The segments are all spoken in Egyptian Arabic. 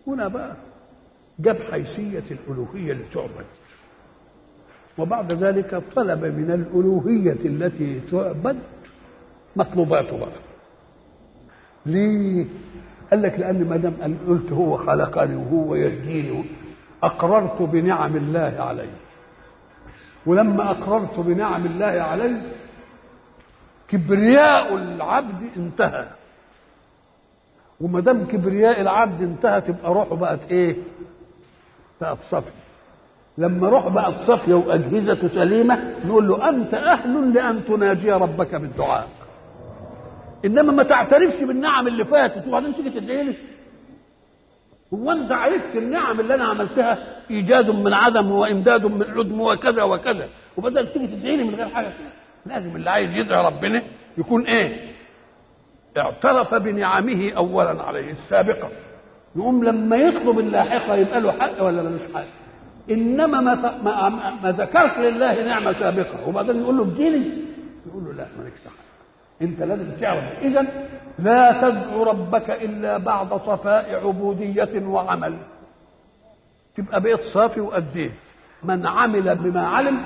هنا بقى جاب حيثية الألوهية اللي تعبد وبعد ذلك طلب من الألوهية التي تعبد مطلوباته بقى ليه؟ قال لك لأن ما دام قلت هو خلقني وهو يهديني أقررت بنعم الله علي ولما أقررت بنعم الله علي كبرياء العبد انتهى وما دام كبرياء العبد انتهى تبقى روحه بقت ايه؟ بقت صافيه لما روح بقت صافيه واجهزته سليمه نقول له انت اهل لان تناجي ربك بالدعاء انما ما تعترفش بالنعم اللي فاتت وبعدين تيجي تدعي لي هو انت عرفت النعم اللي انا عملتها ايجاد من عدم وامداد من عدم وكذا وكذا وبدل تيجي تدعي لي من غير حاجه لازم اللي عايز يدعي ربنا يكون ايه اعترف بنعمه اولا عليه السابقه يقوم لما يطلب اللاحقه يبقى له حق ولا ملوش حق انما ما, ما, ما ذكرش لله نعمه سابقه وبعدين يقول له اديني يقول له لا مالكش حق انت لازم تعرف اذا لا تدعو ربك الا بعد صفاء عبوديه وعمل تبقى بقيت صافي واديت من عمل بما علم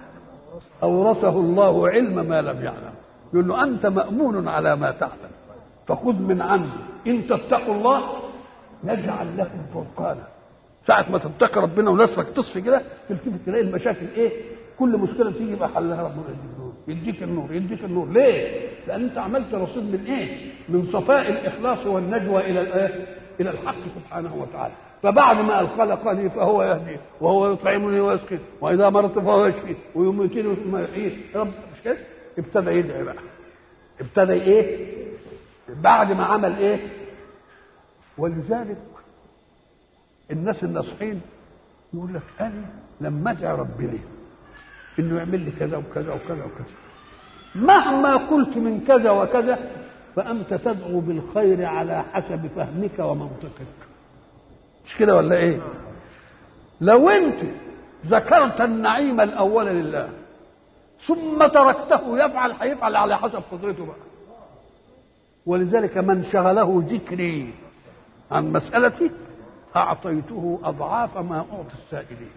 اورثه الله علم ما لم يعلم يقول له انت مامون على ما تعلم فخذ من عنده ان تتقوا الله يجعل لكم فرقانا ساعة ما تتقي ربنا ونفسك تصفي كده تلتفت تلاقي المشاكل ايه؟ كل مشكلة تيجي يبقى حلها ربنا يديك النور يديك النور يديك النور ليه؟ لأن أنت عملت رصيد من ايه؟ من صفاء الإخلاص والنجوى إلى الايه؟ إلى الحق سبحانه وتعالى فبعد ما قال خلقني فهو يهدي وهو يطعمني ويسقي وإذا مرضت فهو يشفي ويميتني ثم يحيي رب مش كده؟ ابتدى يدعي بقى ابتدى ايه؟ بعد ما عمل ايه؟ ولذلك الناس الناصحين يقول لك انا لما ادعي ربنا انه يعمل لي كذا وكذا وكذا وكذا مهما قلت من كذا وكذا فانت تدعو بالخير على حسب فهمك ومنطقك مش كده ولا ايه لو انت ذكرت النعيم الاول لله ثم تركته يفعل هيفعل على حسب قدرته بقى ولذلك من شغله ذكري عن مسألتي أعطيته أضعاف ما أعطي السائلين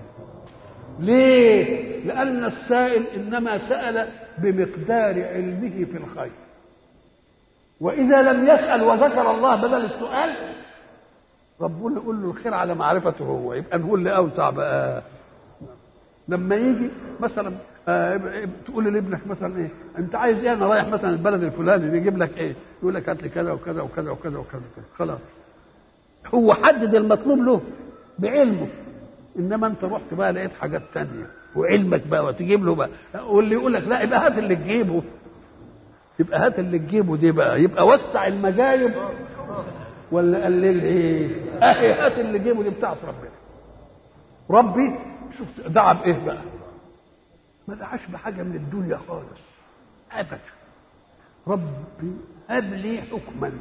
ليه؟ لأن السائل إنما سأل بمقدار علمه في الخير وإذا لم يسأل وذكر الله بدل السؤال ربنا يقول له الخير على معرفته هو يبقى نقول اللي أوسع بقى لما يجي مثلا آه تقول لابنك مثلا ايه انت عايز ايه انا رايح مثلا البلد الفلاني يجيب لك ايه يقول لك هات لي كذا وكذا وكذا وكذا وكذا خلاص هو حدد المطلوب له بعلمه انما انت رحت بقى لقيت حاجات تانية وعلمك بقى وتجيب له بقى واللي يقول لك لا يبقى هات اللي تجيبه يبقى هات اللي تجيبه دي بقى يبقى وسع المجايب ولا قلل ايه اهي هات اللي تجيبه دي بتاعت ربنا ربي شوف دعا بايه بقى ما دعاش بحاجه من الدنيا خالص ابدا ربي هب لي حكما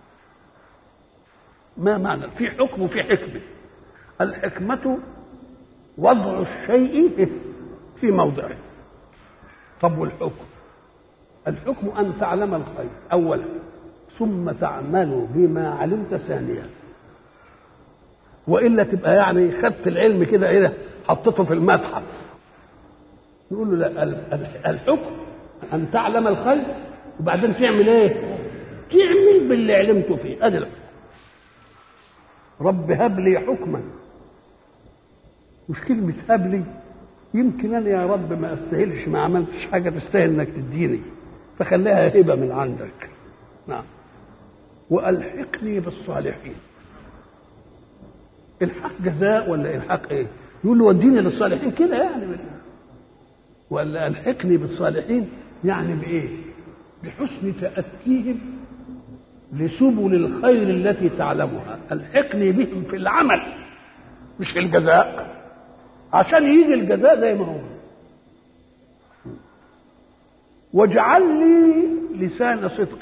ما معنى في حكم وفي حكمة الحكمة وضع الشيء في موضعه طب والحكم الحكم أن تعلم الخير أولا ثم تعمل بما علمت ثانيا وإلا تبقى يعني خدت العلم كده إيه حطيته في المتحف نقول له لا الحكم أن تعلم الخير وبعدين تعمل إيه؟ تعمل باللي علمته فيه أدي الحكم رب هب لي حكما مش كلمة هب لي يمكن أنا يا رب ما أستاهلش ما عملتش حاجة تستاهل إنك تديني فخليها هبة من عندك نعم وألحقني بالصالحين الحق جزاء ولا الحق ايه؟ يقول له وديني للصالحين كده يعني ولا الحقني بالصالحين يعني بايه؟ بحسن تأتيهم لسبل الخير التي تعلمها الحقني بهم في العمل مش في الجزاء عشان يجي الجزاء زي ما هو واجعل لي لسان صدق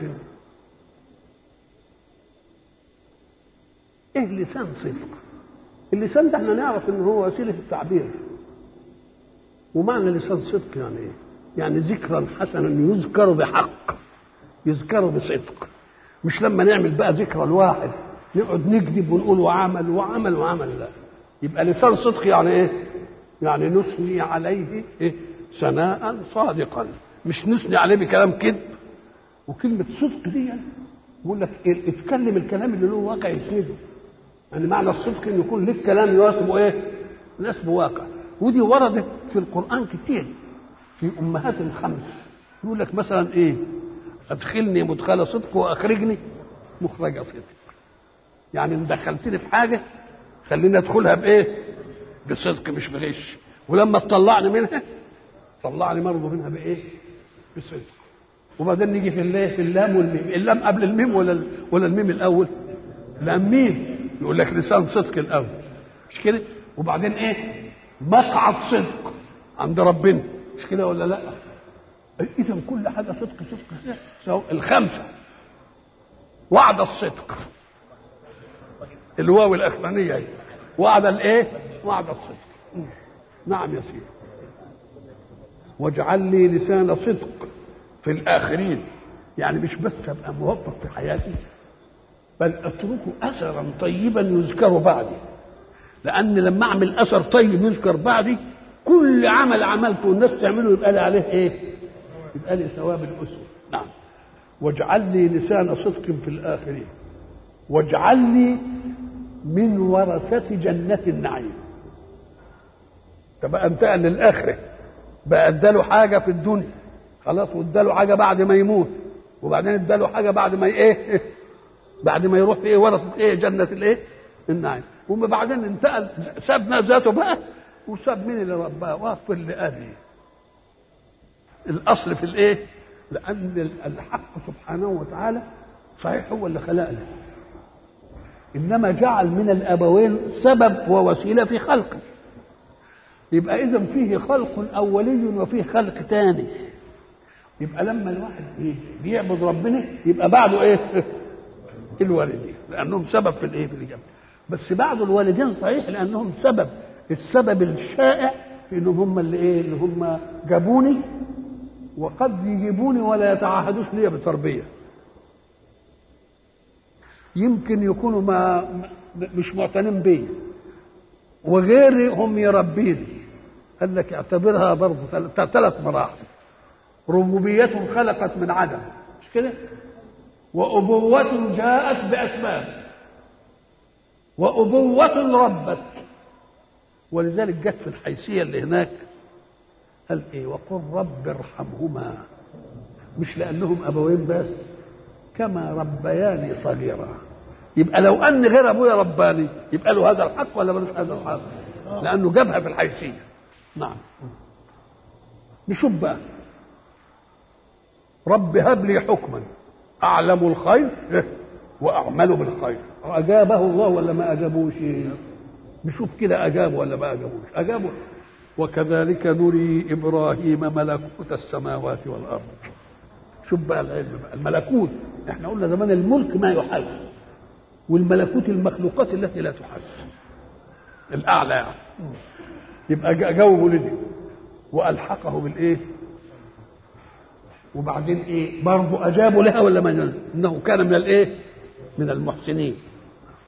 ايه لسان صدق اللسان ده احنا نعرف ان هو وسيله التعبير ومعنى لسان صدق يعني ايه يعني ذكرا حسنا يذكر بحق يذكر بصدق مش لما نعمل بقى ذكرى الواحد نقعد نكذب ونقول وعمل وعمل وعمل لا يبقى لسان صدق يعني ايه يعني نثني عليه إيه؟ ثناء صادقا مش نثني عليه بكلام كذب وكلمة صدق دي بيقول لك إيه؟ اتكلم الكلام اللي له واقع يسنده يعني معنى الصدق ان يكون لك كلام يناسبه ايه؟ يناسبه واقع ودي وردت في القرآن كتير في أمهات الخمس يقول لك مثلا ايه؟ ادخلني مدخل صدق واخرجني مخرج صدق يعني ان دخلتني في حاجه خليني ادخلها بايه؟ بصدق مش بغش ولما تطلعني منها طلعني برضه منها بايه؟ بصدق وبعدين نيجي في الليه في اللام والميم اللام قبل الميم ولا ولا الميم الاول؟ لام ميم يقول لك لسان صدق الاول مش كده؟ وبعدين ايه؟ مقعد صدق عند ربنا مش كده ولا لا؟ اذا كل حاجه صدق صدق صدق الخمسه وعد الصدق الواو الاخرانيه اهي وعد الايه؟ وعد الصدق نعم يا سيدي واجعل لي لسان صدق في الاخرين يعني مش بس ابقى موفق في حياتي بل اتركه اثرا طيبا يذكر بعدي لان لما اعمل اثر طيب يذكر بعدي كل عمل عملته والناس تعمله يبقى لي عليه ايه؟ يبقى لي ثواب الاسوه نعم واجعل لي لسان صدق في الاخرين واجعل لي من ورثة جنة النعيم تبقى انتقل للآخرة بقى اداله حاجة في الدنيا خلاص واداله حاجة بعد ما يموت وبعدين اداله حاجة بعد ما ايه بعد ما يروح في ايه ورثة ايه جنة الايه النعيم وما بعدين انتقل ساب ذاته بقى وساب مين اللي رباه واغفر لأبي الأصل في الايه لأن الحق سبحانه وتعالى صحيح هو اللي خلقنا انما جعل من الابوين سبب ووسيله في خلقه يبقى اذا فيه خلق اولي وفيه خلق ثاني يبقى لما الواحد بيعبد ربنا يبقى بعده ايه الوالدين لانهم سبب في الايه في الاجابه بس بعد الوالدين صحيح لانهم سبب السبب الشائع في انهم هم اللي ايه اللي هم جابوني وقد يجيبوني ولا يتعهدوش لي بتربيه يمكن يكونوا ما مش معتنين بيا وغيري هم يربيني قال لك اعتبرها برضه ثلاث مراحل ربوبية خلقت من عدم مش كده وأبوة جاءت بأسباب وأبوة ربت ولذلك جت في الحيثية اللي هناك قال ايه وقل رب ارحمهما مش لأنهم أبوين بس كما ربياني صغيرا يبقى لو ان غير ابويا رباني يبقى له هذا الحق ولا ملوش هذا الحق لانه جابها في الحيثيه نعم نشوف بقى رب هب لي حكما اعلم الخير واعمل بالخير اجابه الله ولا ما اجابوش نشوف كده اجابه ولا ما اجابوش اجابه وكذلك نري ابراهيم ملكوت السماوات والارض شوف بقى العلم بقى الملكوت احنا قلنا زمان الملك ما يحل والملكوت المخلوقات التي لا تحل الاعلى يعني يبقى جاوب ولدي والحقه بالايه وبعدين ايه برضه اجابوا لها ولا ما انه كان من الايه من المحسنين